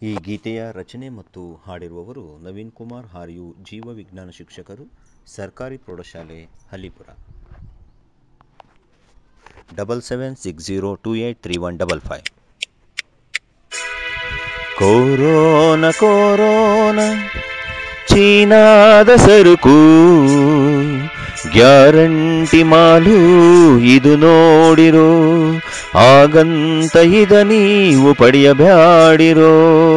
ಈ ಗೀತೆಯ ರಚನೆ ಮತ್ತು ಹಾಡಿರುವವರು ನವೀನ್ ಕುಮಾರ್ ಹಾರಿಯು ಜೀವವಿಜ್ಞಾನ ಶಿಕ್ಷಕರು ಸರ್ಕಾರಿ ಪ್ರೌಢಶಾಲೆ Hallipura double seven six zero two eight three one double five corona corona ಚೀನಾದ ಸರುಕು ಗ್ಯಾರಂಟಿ ಮಾಲು ಇದು ನೋಡಿರೋ ಆಗಂತ ಇದ ನೀವು ಪಡೆಯಬ್ಯಾಡಿರೋ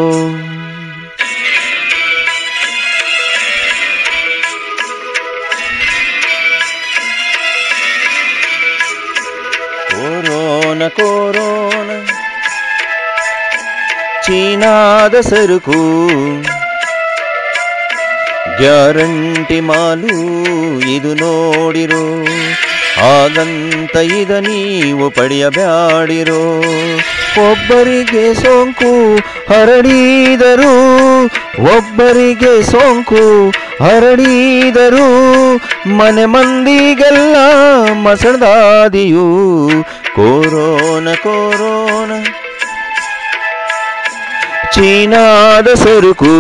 ಕೋರೋನ ಕೋರೋನ ಚೀನಾದ ಸರುಕು ಗ್ಯಾರಂಟಿ ಮಾಲು ಇದು ನೋಡಿರೋ ಹಾಗಂತ ಇದ ನೀವು ಪಡೆಯಬ್ಯಾಡಿರೋ ಒಬ್ಬರಿಗೆ ಸೋಂಕು ಹರಡಿದರು ಒಬ್ಬರಿಗೆ ಸೋಂಕು ಹರಡಿದರು ಮನೆ ಮಂದಿಗೆಲ್ಲ ಮಸಳದಾದಿಯು ಕೋರೋನ ಕೋರೋನ ಚೀನಾದ ಸರುಕು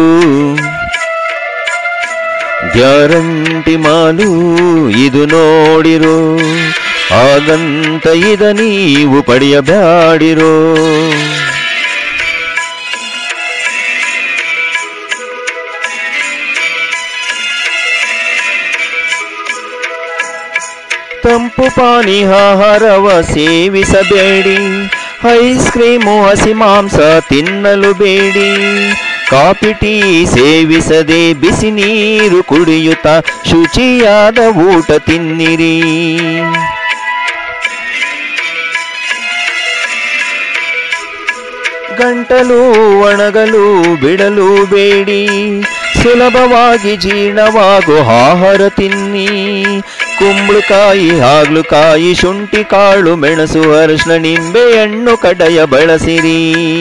ಗ್ಯಾರಂಟಿ ಮಾಲು ಇದು ನೋಡಿರೋ ಹಾಗಂತ ಇದ ನೀವು ಪಡೆಯಬ್ಯಾಡಿರೋ ತಂಪು ಪಾನಿ ಆಹಾರವ ಸೇವಿಸಬೇಡಿ ಐಸ್ ಕ್ರೀಮು ಹಸಿ ಮಾಂಸ ತಿನ್ನಲು ಬೇಡಿ ಕಾಫಿ ಟೀ ಸೇವಿಸದೆ ಬಿಸಿ ನೀರು ಕುಡಿಯುತ್ತಾ ಶುಚಿಯಾದ ಊಟ ತಿನ್ನಿರಿ ಗಂಟಲು ಒಣಗಲು ಬಿಡಲು ಬೇಡಿ ಸುಲಭವಾಗಿ ಜೀರ್ಣವಾಗೋ ಆಹಾರ ತಿನ್ನಿ ಕುಂಬಳಕಾಯಿ ಹಾಗಲಕಾಯಿ ಶುಂಠಿ ಕಾಳು ಮೆಣಸು ಅರಿಶಿನ ನಿಂಬೆ ಹಣ್ಣು ಕಡಯ ಬಳಸಿರಿ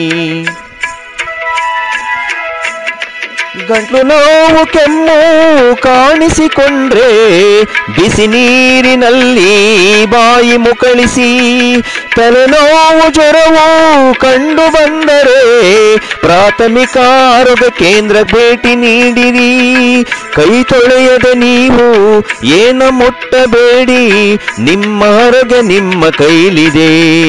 ಗಂಟ್ಲು ನೋವು ಕೆಮ್ಮು ಕಾಣಿಸಿಕೊಂಡ್ರೆ ಬಿಸಿ ನೀರಿನಲ್ಲಿ ಬಾಯಿ ಮುಕಳಿಸಿ ತಲೆನೋವು ಜ್ವರವು ಕಂಡು ಬಂದರೆ ಪ್ರಾಥಮಿಕ ಆರೋಗ್ಯ ಕೇಂದ್ರ ಭೇಟಿ ನೀಡಿರಿ ಕೈ ತೊಳೆಯದೆ ನೀವು ಏನ ಮುಟ್ಟಬೇಡಿ ನಿಮ್ಮ ಆರೋಗ್ಯ ನಿಮ್ಮ ಕೈಲಿದೆ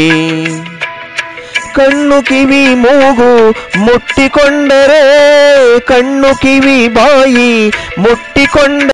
ಕಣ್ಣು ಕಿವಿ ಮೂಗು ಮುಟ್ಟಿಕೊಂಡರೆ ಕಣ್ಣು ಕಿವಿ ಬಾಯಿ ಮುಟ್ಟಿಕೊಂಡ